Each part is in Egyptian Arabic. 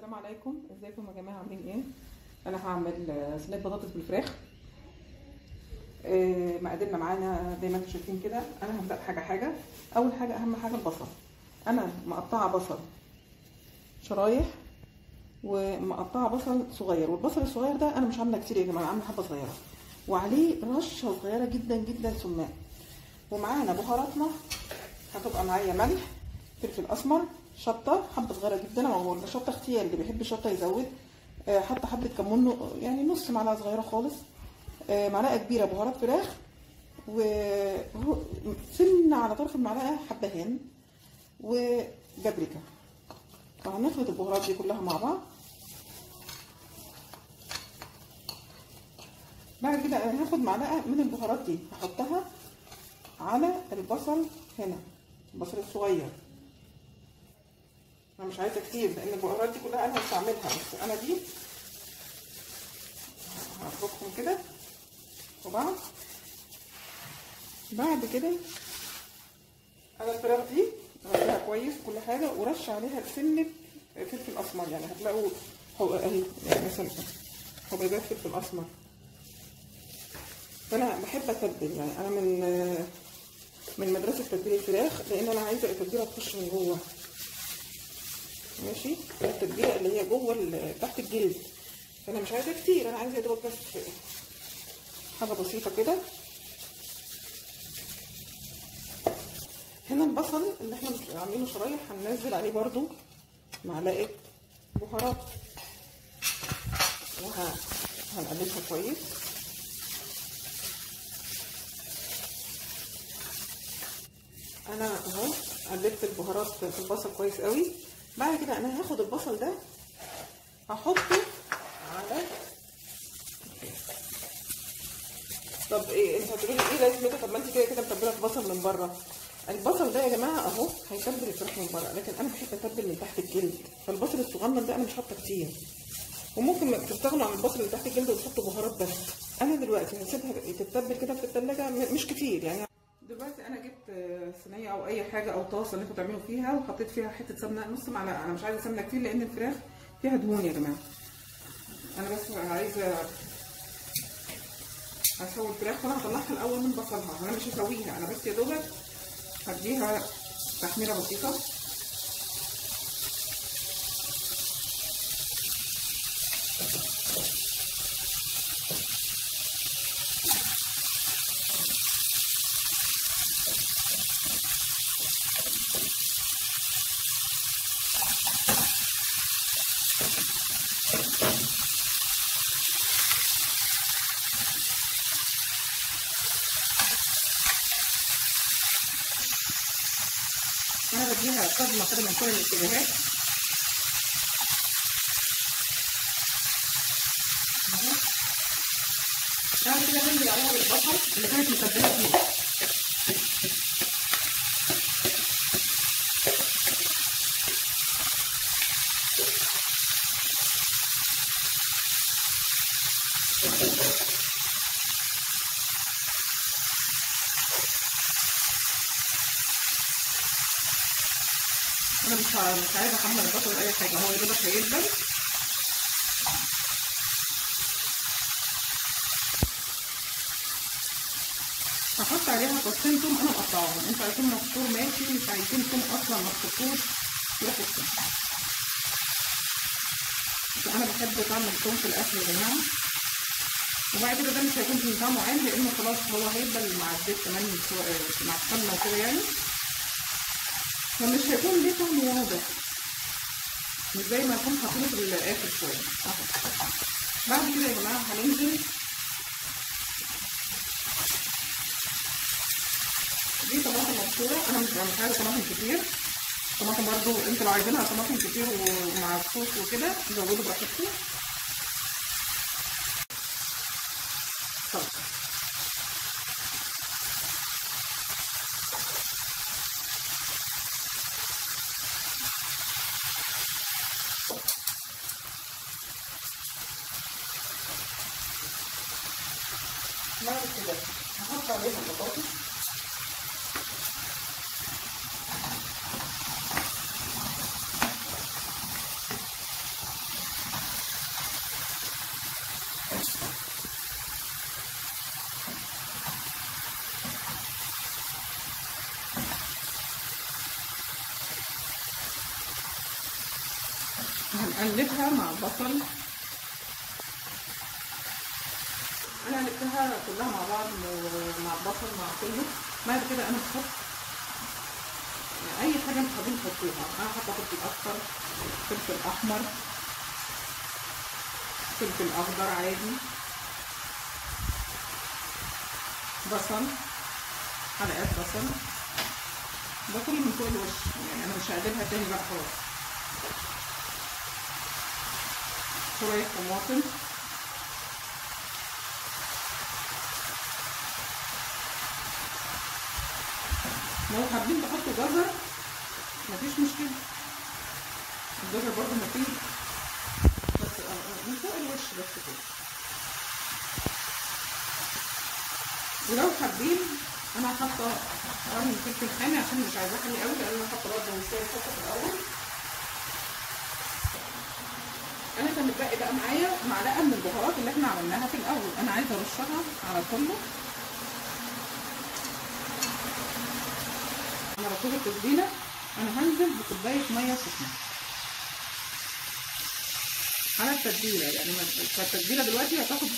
السلام عليكم ازيكم يا جماعه عاملين ايه انا هعمل آه، صينيه بطاطس بالفراخ آه، مقاديرنا معانا زي ما انتم شايفين كده انا هبدا حاجه حاجه اول حاجه اهم حاجه البصل انا مقطعه بصل شرايح ومقطعه بصل صغير والبصل الصغير ده انا مش عامله كتير يا جماعه عامله حبه صغيره وعليه رشه صغيره جدا جدا سماق ومعانا بهاراتنا هتبقى معايا ملح فلفل اسمر شطه حبه صغيره جدا هو الشطه اختياري اللي بيحب الشطه يزود آه، حاطه حبه كمون يعني نص معلقه صغيره خالص آه، معلقه كبيره بهارات فراخ وسن على طرف المعلقه حبهان وجبريكا فهنخلط البهارات دي كلها مع بعض بعد كده انا هاخد معلقه من البهارات دي هحطها على البصل هنا البصل الصغير انا مش عايزه كتير لان البهارات دي كلها انا هستعملها بس انا دي هفركهم كده وبعد بعد كده انا الفراخ دي غسلها كويس كل حاجه ورش عليها سنه فلفل اسمر يعني هتلاقوا حو... اهي يعني مثلا حبيبات فلفل اسمر فانا بحب اتبل يعني انا من من مدرسه تتبيل الفراخ لان انا عايزه التتبيله تخش من جوه ماشي التتبيله اللي هي جوه تحت الجلد فانا مش عايزه كتير انا عايزه يا دوبك بس حاجه بسيطه كده هنا البصل اللي احنا عاملينه شرايح هننزل عليه برضو معلقه بهارات وهنقلبها كويس انا اهو قلبت البهارات في البصل كويس قوي بعد كده انا هاخد البصل ده هحطه على طب ايه انت هتقولي ايه لازمته طب ما انت كده كده متبله البصل من بره البصل ده يا جماعه اهو هيتبل الفراخ من بره لكن انا بحب اتبل من تحت الجلد فالبصل الصغنن ده انا مش حاطه كتير وممكن تستغنوا عن البصل اللي تحت الجلد وتحطوا بهارات بس انا دلوقتي هسيبها تتبل كده في الثلاجه مش كتير يعني دلوقتي انا جبت صينيه او اي حاجه او طاسه اللي انتوا تعملوا فيها وحطيت فيها حته سمنه نص معلقه انا مش عايزه سمنه كتير لان الفراخ فيها دهون يا جماعه انا بس عايزه هسوي الفراخ وانا هطلعها الاول من بصلها انا مش هسويها انا بس يا دوبك هديها تحميره بسيطه انا بديها صدمه كده من كل الاتجاهات اهو بعد كده بنزل عليها بالبصل اللي كانت متبله فيه انا مش مش عايزه احمر البصل ولا اي حاجه هو يا دوبك هيدبل هحط عليها فصين توم انا مقطعاهم انتوا عايزين مبشور ماشي مش عايزين توم اصلا ما تحطوش روحوا التوم انا بحب طعم التوم في الاكل يا جماعه وبعد كده ده مش هيكون فيه طعمه عام لانه خلاص هو هيدبل مع الزيت كمان مع السمنه وكده يعني فمش هيكون ليه طعم واضح مش زي ما نكون حاطينه في الاخر شويه اهو بعد كده يا جماعه هننزل دي طماطم مبشوره انا مش مش عايزه طماطم كتير طماطم برضو انتوا لو عايزينها طماطم كتير ومع الصوص وكده زودوا براحتكم طب بعد كده هحط عليها البطاطس هنقلبها مع البصل انا قلبتها كلها مع بعض مع البصل مع كله بعد كده انا بحط اي حاجه انتوا حابين تحطوها انا حاطه فلفل اصفر فلفل احمر فلفل اخضر عادي بصل حلقات بصل ده كله من فوق الوش يعني انا مش هقلبها تاني بقى خلاص شويه طماطم لو حابين تحطوا جزر مفيش مشكله الجزر برضه مفيد بس من فوق الوش بس كده ولو حابين انا حاطه قرن فلفل حامي عشان مش عايزاه حامي قوي لان انا حاطه برضه شويه شطه في الاول انا كان متبقي بقى معايا معلقه من البهارات اللي احنا عملناها في الاول انا عايزه ارشها على كله انا رطوب التتبيله انا هنزل بكوبايه ميه سخنه على التتبيله يعني التتبيله دلوقتي هتاخد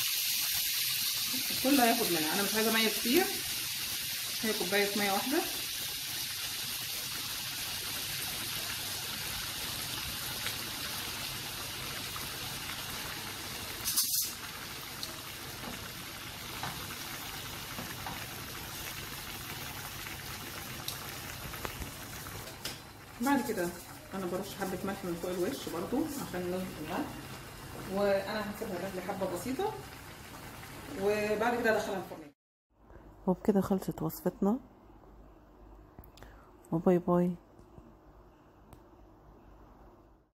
كله هياخد منها انا مش عايزه ميه كتير هي كوبايه ميه واحده بعد كده انا برش حبه ملح من فوق الوش برضو عشان نظبط الملح وانا هسيبها تغلي حبه بسيطه وبعد كده ادخلها الفرن وبكده خلصت وصفتنا وباي باي